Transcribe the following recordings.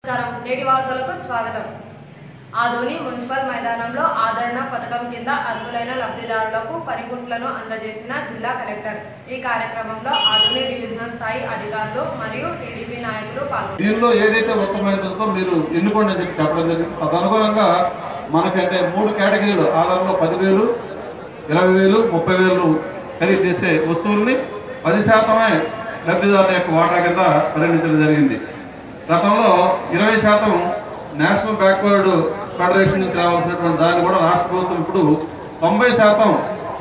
నమస్కారం నేటి వార్తలకు స్వాగతం ఆదోని మున్సిపల్ మైదానంలో ఆదరణ పథకం కింద అర్హులైన లబ్ధిదారులకు పనిముట్లను అందజేసిన జిల్లా కలెక్టర్ ఈ కార్యక్రమంలో ఆదోని డివిజనల్ స్థాయి అధికారులు మరియు టీడీపీ నాయకులు పాల్గొన్నారు దీనిలో ఏదైతే ఉత్తమమైనదో మీరు ఎన్నుకోండి అని చెప్పి చెప్పడం జరిగింది తదనుగుణంగా మనకంటే మూడు కేటగిరీలు ఆధారంలో పదివేలు ఇరవై వేలు ముప్పై వేలు ఖరీదు చేసే వస్తువుల్ని పది శాతమే లబ్ధిదారుల యొక్క వాటా కింద పరిగణించడం జరిగింది గతంలో ఇరవై శాతం నేషనల్ బ్యాక్వర్డ్ ఫెడరేషన్ నుంచి రావాల్సినటువంటి దాన్ని కూడా రాష్ట్ర ప్రభుత్వం ఇప్పుడు తొంభై శాతం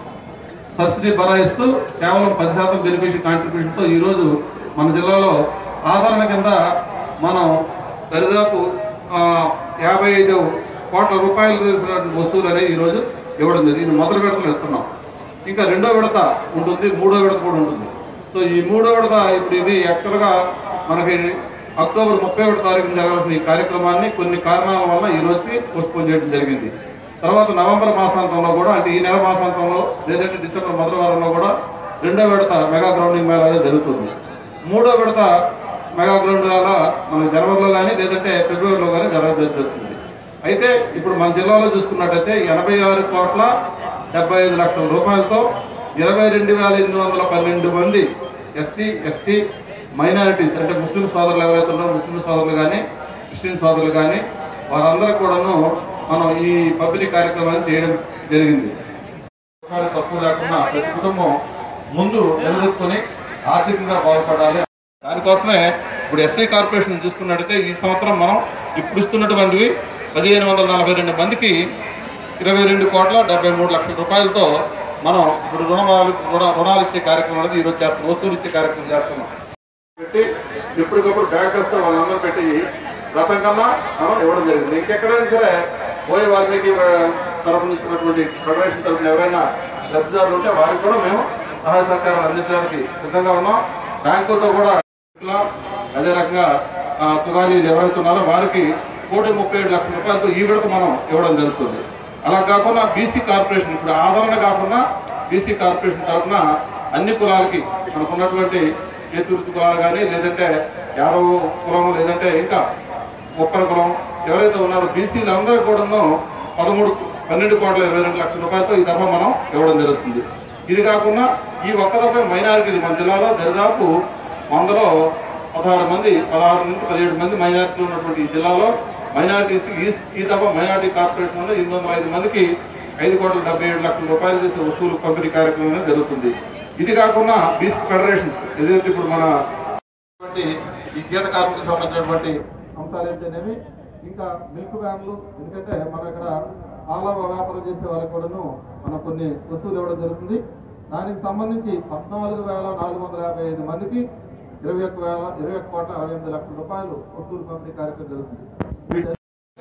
సబ్సిడీ బరాయిస్తూ కేవలం పది శాతం బెనిఫిషియల్ కాంట్రిబ్యూషన్తో ఈరోజు మన జిల్లాలో ఆదరణ కింద మనం దరిదాపు ఆ, యాభై ఐదు కోట్ల రూపాయలు చేసినటువంటి వస్తువులు అనేవి ఈరోజు ఇవ్వడం జరిగింది ఇది మొదటి విడతలు ఇస్తున్నాం ఇంకా రెండో విడత ఉంటుంది మూడో విడత కూడా ఉంటుంది సో ఈ మూడో విడత ఇప్పుడు ఇది యాక్చువల్గా మనకి అక్టోబర్ ముప్పై ఒకటి తారీఖున జరగాల్సిన ఈ కార్యక్రమాన్ని కొన్ని కారణాల వల్ల ఈ రోజుకి పోస్ట్పోన్ చేయడం జరిగింది తర్వాత నవంబర్ మాసాంతంలో కూడా అంటే ఈ నెల మాసాంతంలో లేదంటే డిసెంబర్ మొదటి వారంలో కూడా రెండో విడత మెగా గ్రౌండింగ్ మేళ అనేది జరుగుతుంది మూడో విడత మెగా గ్రౌండ్ మేళ మన జనవరిలో కానీ లేదంటే ఫిబ్రవరిలో కానీ జరగదు చేస్తుంది అయితే ఇప్పుడు మన జిల్లాలో చూసుకున్నట్టయితే ఎనభై ఆరు కోట్ల డెబ్బై ఐదు లక్షల రూపాయలతో ఇరవై రెండు వేల ఎనిమిది వందల పన్నెండు మంది ఎస్సీ ఎస్టీ మైనారిటీస్ అంటే ముస్లిం సోదరులు ఎవరైతే ఉన్నారో ముస్లిం సోదరులు కానీ క్రిస్టియన్ సోదరులు కానీ వారందరూ కూడాను మనం ఈ పంపిణీ కార్యక్రమాన్ని చేయడం జరిగింది రూపాయలు తక్కువ లేకుండా ప్రతి కుటుంబం ముందు నిలదొక్కుని ఆర్థికంగా బాగుపడాలి దానికోసమే ఇప్పుడు ఎస్ఐ కార్పొరేషన్ చూసుకున్నట్టయితే ఈ సంవత్సరం మనం ఇప్పుడు ఇస్తున్నటువంటివి పదిహేను వందల నలభై రెండు మందికి ఇరవై రెండు కోట్ల డెబ్బై మూడు లక్షల రూపాయలతో మనం ఇప్పుడు రుణాలు రుణ- రుణాలు ఇచ్చే కార్యక్రమం అనేది ఈరోజు చేస్తున్నాం వస్తువులు ఇచ్చే కార్యక్రమం చేస్తున్నాం పెట్టి ఎప్పటికప్పుడు బ్యాంకర్స్ తో వాళ్ళందరూ పెట్టి గతం కన్నా మనం ఇవ్వడం జరిగింది ఇంకెక్కడైనా సరే పోయే వాల్మీకి తరఫున ఇచ్చినటువంటి ఫెడరేషన్ తరఫున ఎవరైనా లబ్ధిదారులు ఉంటే వారికి కూడా మేము సహాయ సహకారాలు అందించడానికి సిద్ధంగా ఉన్నాం బ్యాంకులతో కూడా ఇట్లా అదే రకంగా ఆ, సుగాలీలు ఎవరైతే ఉన్నారో వారికి కోటి ముప్పై ఏడు లక్షల రూపాయలతో ఈ విడత మనం ఇవ్వడం జరుగుతుంది అలా కాకుండా బీసీ కార్పొరేషన్ ఇప్పుడు ఆదరణ కాకుండా బీసీ కార్పొరేషన్ తరఫున అన్ని కులాలకి మనకు ఉన్నటువంటి చేతుర్తి కులాలు కానీ లేదంటే యాదవ్ కులం లేదంటే ఇంకా ముప్పై కులం ఎవరైతే ఉన్నారో బీసీలు అందరూ కూడాను పదమూడు పన్నెండు కోట్ల ఇరవై రెండు లక్షల రూపాయలతో ఈ దఫా మనం ఇవ్వడం జరుగుతుంది ఇది కాకుండా ఈ ఒక్క దఫా మైనారిటీలు మన జిల్లాలో దరిదాపు వందలో పదహారు మంది పదహారు నుంచి పదిహేడు మంది మైనారిటీలు ఉన్నటువంటి ఈ జిల్లాలో మైనారిటీస్ ఈ ఈ దఫా మైనారిటీ కార్పొరేషన్ వల్ల ఎనిమిది వందల ఐదు మందికి ఐదు కోట్ల డెబ్బై ఏడు లక్షల రూపాయలు చేసే వస్తువులు పంపిణీ కార్యక్రమం అనేది జరుగుతుంది ఇది కాకుండా బీసీ ఫెడరేషన్స్ ఏదైతే ఇప్పుడు మన ఉన్నటువంటి ఈ గీత కార్మికులకు సంబంధించినటువంటి అంశాలు ఏంటనేవి ఇంకా మిల్క్ వ్యాన్లు ఎందుకంటే మన ఇక్కడ ఆలా వ్యాపారం చేసే వాళ్ళకి కూడాను మనం కొన్ని వస్తువులు ఇవ్వడం జరుగుతుంది దానికి సంబంధించి పద్నాలుగు వేల నాలుగు వందల యాభై ఐదు మందికి ఇరవై ఒక్క వేల ఇరవై ఒక్క కోట్ల అరవై ఎనిమిది లక్షల రూపాయలు వస్తువులు పంపిణీ కార్యక్రమం జరుగుతుంది వీటి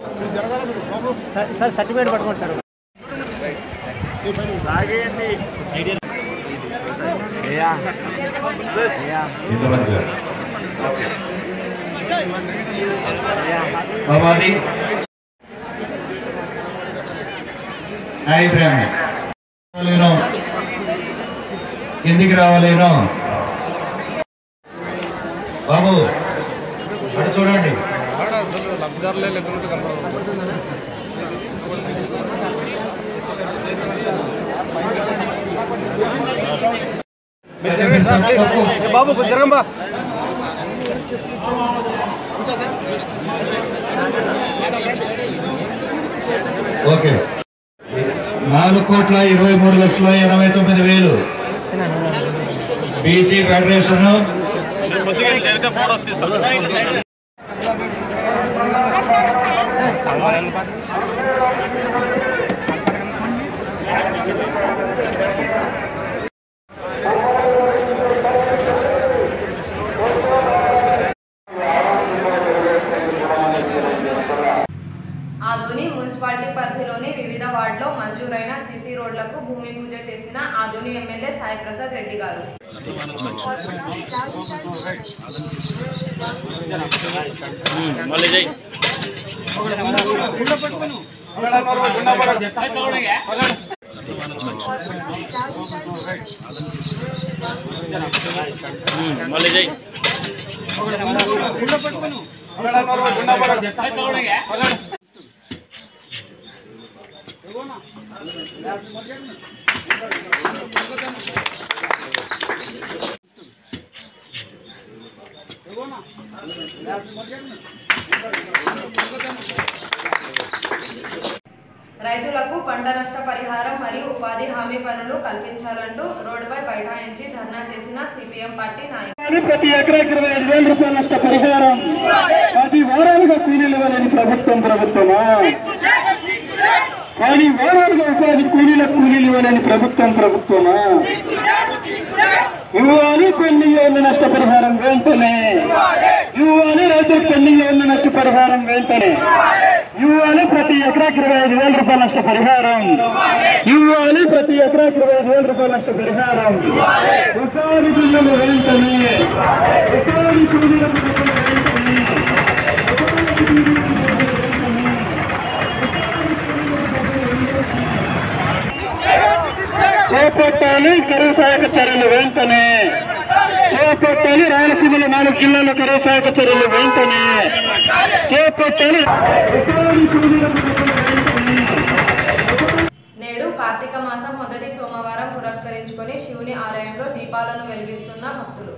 సార్ సార్ సర్టిఫికేట్ పట్టుకోండి సార్ బాబాది హాయ్ ప్రేమ రావాలేనో కిందికి రావాలేనో బాబు అటు చూడండి అదే మీరు సబ్ తప్పు. బాబు కొంచెం జరగంబా ఓకే నాలుగు కోట్ల ఇరవై మూడు లక్షల ఎనభై తొమ్మిది వేలు బీసీ ఫెడరేషన్ ఆదోని మున్సిపాలిటీ పరిధిలోని వివిధ వార్డులో మంజూరైన సీసీ రోడ్లకు భూమి పూజ చేసిన ఆదోని ఎమ్మెల్యే సాయి ప్రసాద్ రెడ్డి గారు మళ్ళీ జై రైతులకు పంట నష్ట పరిహారం మరియు ఉపాధి హామీ పనులు కల్పించాలంటూ రోడ్డుపై బైఠాయించి ధర్నా చేసిన సిపిఎం పార్టీ నాయకులు కానీ ప్రతి ఎకరాకి ఇరవై ఐదు వేల రూపాయల నష్ట పరిహారం పది వారాలుగా కూలీలు ఇవ్వలేని ప్రభుత్వం ప్రభుత్వమా కానీ వారాలుగా ఉపాధి కూలీల కూలీలు ఇవ్వలేని ప్రభుత్వం ప్రభుత్వమా ఇవ్వాలి పెళ్లిలో ఉన్న నష్టపరిహారం వెంటనే ఇవ్వాలి రైతులకు పెళ్లిలో ఉన్న నష్టపరిహారం వెంటనే ఇవ్వాలి ప్రతి ఎకరాకి ఇరవై ఐదు వేల రూపాయల నష్టపరిహారం ఇవ్వాలి ప్రతి ఎకరాకి ఇరవై ఐదు వేల రూపాయల నష్టపరిహారం ఉపాధి బిల్లులు వెంటనే ఉపాధి కూలీల బిల్లులు వెంటనే చేపట్టాలి కరువు సహాయక చర్యలు వెంటనే చేపట్టాలి రాయలసీమలో నాలుగు జిల్లాల కరువు సహాయక చర్యలు వెంటనే చేపట్టాలి నేడు కార్తీక మాసం మొదటి సోమవారం పురస్కరించుకొని శివుని ఆలయంలో దీపాలను వెలిగిస్తున్న భక్తులు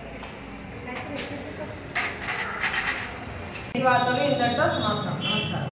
ఈ వార్తలు ఇంతటితో సమాప్తం నమస్కారం